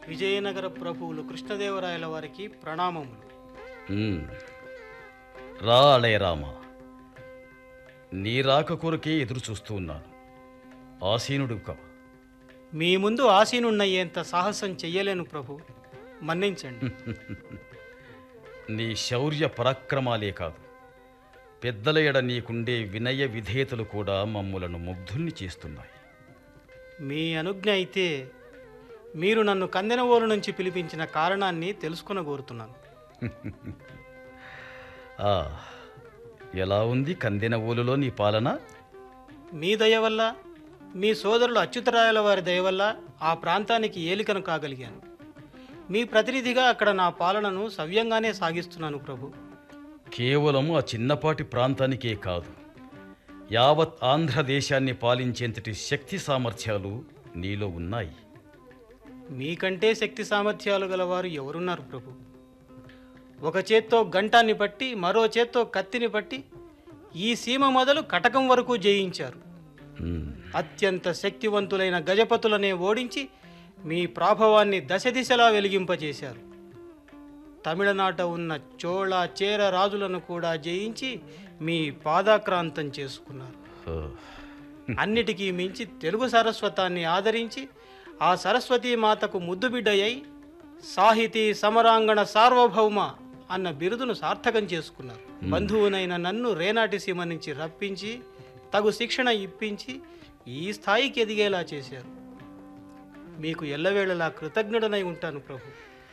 విజయనగర ప్రభువులు కృష్ణదేవరాయల వారికి ప్రణామములు ఉమ్. రా అళయరామ నీ రాక కొరకే ఎదురు చూస్తూ ఉన్నాను ఆసీనుడు కవ మీ ముందు ఆసీనున్నయ్యేంత సాహసం చెయ్యలేను ప్రభు మన్నించండి నీ శౌర్య పరాక్రమాలే కాదు పెద్దల ఎడ నీకుండే వినయ విధేయతలు కూడా మమ్ములను ముగ్ధుల్ని చేస్తున్నాయి మీ అనుజ్ఞ అయితే మీరు నన్ను కందెనవోలు నుంచి పిలిపించిన కారణాన్ని తెలుసుకొనగోరుతున్నాను ఆ ఎలా ఉంది కందిన ఊలులో నీ పాలన మీ దయ వల్ల మీ సోదరులు అచ్యుతరాయల వారి దయ వల్ల ఆ ప్రాంతానికి ఏలికను కాగలిగాను మీ ప్రతినిధిగా అక్కడ నా పాలనను సవ్యంగానే సాగిస్తున్నాను ప్రభు కేవలం ఆ చిన్నపాటి ప్రాంతానికే కాదు యావత్ ఆంధ్రదేశాన్ని పాలించేంతటి శక్తి సామర్థ్యాలు నీలో ఉన్నాయి మీకంటే శక్తి సామర్థ్యాలు గలవారు ఎవరున్నారు ప్రభు ఒక చేత్తో గంటాన్ని పట్టి మరో చేత్తో కత్తిని పట్టి ఈ సీమ మొదలు కటకం వరకు జయించారు ఉమ్, అత్యంత శక్తివంతులైన గజపతులనే ఓడించి మీ ప్రాభవాన్ని దశ దిశలా వెలిగింపజేశారు తమిళనాట ఉన్న చోళ చేర రాజులను కూడా జయించి మీ పాదాక్రాంతం చేసుకున్నారు ఓ, అన్నిటికీ మించి తెలుగు సరస్వతాన్ని ఆదరించి ఆ సరస్వతీ మాతకు ముద్దుబిడ్డయ్యి సాహితీ సమరాంగణ సార్వభౌమ అన్న బిరుదును సార్థకం చేసుకున్నారు బంధువునైన నన్ను రేనాటి సీమ నుంచి రప్పించి తగు శిక్షణ ఇప్పించి ఈ స్థాయికి ఎదిగేలా చేశారు మీకు ఎల్లవేళలా కృతజ్ఞుడనై ఉంటాను ప్రభు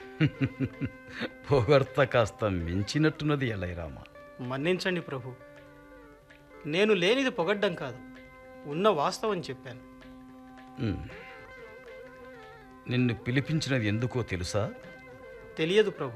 పొగడ్త కాస్త మించినట్టున్నది ఎలైరామ మన్నించండి ప్రభు నేను లేనిది పొగడ్డం కాదు ఉన్న వాస్తవం చెప్పాను ఉమ్. నిన్ను పిలిపించినది ఎందుకో తెలుసా తెలియదు ప్రభు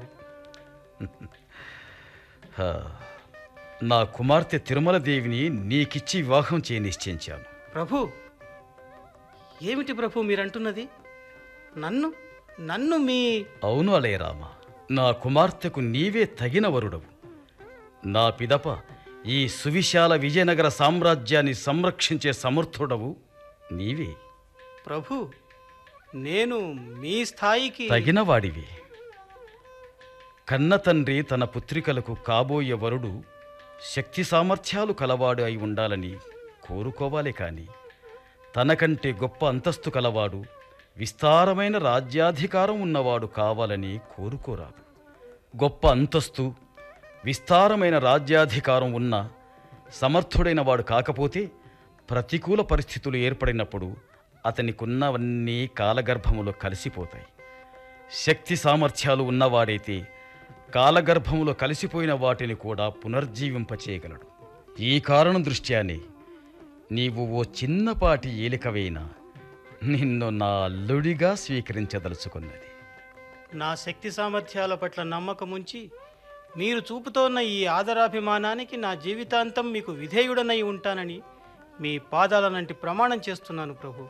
హా, నా కుమార్తె తిరుమల దేవిని నీకిచ్చి వివాహం చేయ నిశ్చయించాను ప్రభు ఏమిటి ప్రభు మీరంటున్నది నన్ను నన్ను మీ అవును అలయరామ నా కుమార్తెకు నీవే తగిన వరుడవు నా పిదప ఈ సువిశాల విజయనగర సామ్రాజ్యాన్ని సంరక్షించే సమర్థుడవు నీవే ప్రభు నేను మీ స్థాయికి తగిన వాడివి కన్న తండ్రి తన పుత్రికలకు కాబోయే వరుడు శక్తి సామర్థ్యాలు కలవాడు అయి ఉండాలని కోరుకోవాలి కాని తనకంటే గొప్ప అంతస్తు కలవాడు విస్తారమైన రాజ్యాధికారం ఉన్నవాడు కావాలని కోరుకోరాదు గొప్ప అంతస్తు విస్తారమైన రాజ్యాధికారం ఉన్న సమర్థుడైన వాడు కాకపోతే ప్రతికూల పరిస్థితులు ఏర్పడినప్పుడు అతనికున్నవన్నీ కాలగర్భములో కలిసిపోతాయి శక్తి సామర్థ్యాలు ఉన్నవాడైతే కాలగర్భములో కలిసిపోయిన వాటిని కూడా పునర్జీవింపచేయగలడు ఈ కారణం దృష్ట్యానే నీవు ఓ చిన్నపాటి ఏలికవైనా నిన్ను నా అల్లుడిగా స్వీకరించదలుచుకున్నది నా శక్తి సామర్థ్యాల పట్ల నమ్మకం ఉంచి మీరు చూపుతోన్న ఈ ఆదరాభిమానానికి నా జీవితాంతం మీకు విధేయుడనై ఉంటానని మీ పాదాలనంటి ప్రమాణం చేస్తున్నాను ప్రభు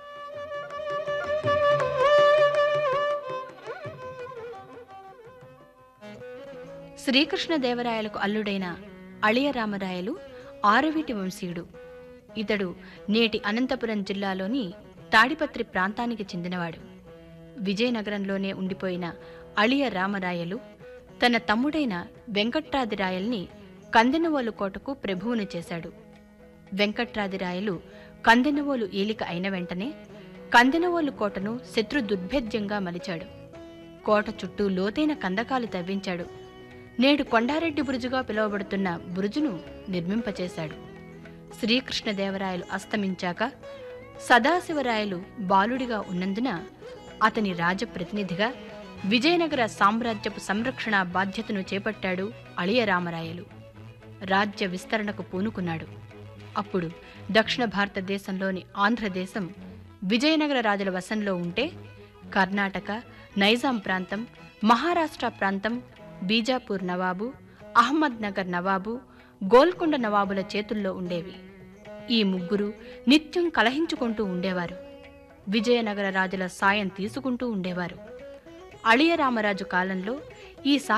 శ్రీకృష్ణదేవరాయలకు అల్లుడైన అళియరామరాయలు ఆరవీటి వంశీయుడు ఇతడు నేటి అనంతపురం జిల్లాలోని తాడిపత్రి ప్రాంతానికి చెందినవాడు విజయనగరంలోనే ఉండిపోయిన అళియ రామరాయలు తన తమ్ముడైన వెంకట్రాదిరాయల్ని కందెనవోలు కోటకు ప్రభువును చేశాడు వెంకట్రాదిరాయలు కందెనవోలు ఏలిక అయిన వెంటనే కందెనవోలు కోటను శత్రు దుర్భేద్యంగా మలిచాడు కోట చుట్టూ లోతైన కందకాలు తవ్వించాడు నేడు కొండారెడ్డి బురుజుగా పిలువబడుతున్న బురుజును నిర్మింపచేశాడు శ్రీకృష్ణదేవరాయలు అస్తమించాక సదాశివరాయలు బాలుడిగా ఉన్నందున అతని రాజప్రతినిధిగా విజయనగర సామ్రాజ్యపు సంరక్షణ బాధ్యతను చేపట్టాడు అళియరామరాయలు రాజ్య విస్తరణకు పూనుకున్నాడు అప్పుడు దక్షిణ భారతదేశంలోని ఆంధ్రదేశం విజయనగర రాజుల వశంలో ఉంటే కర్ణాటక నైజాం ప్రాంతం మహారాష్ట్ర ప్రాంతం బీజాపూర్ నవాబు అహ్మద్ నగర్ నవాబు గోల్కొండ నవాబుల చేతుల్లో ఉండేవి ఈ ముగ్గురు నిత్యం కలహించుకుంటూ ఉండేవారు విజయనగర రాజుల సాయం తీసుకుంటూ ఉండేవారు అళియరామరాజు కాలంలో ఈ సాయం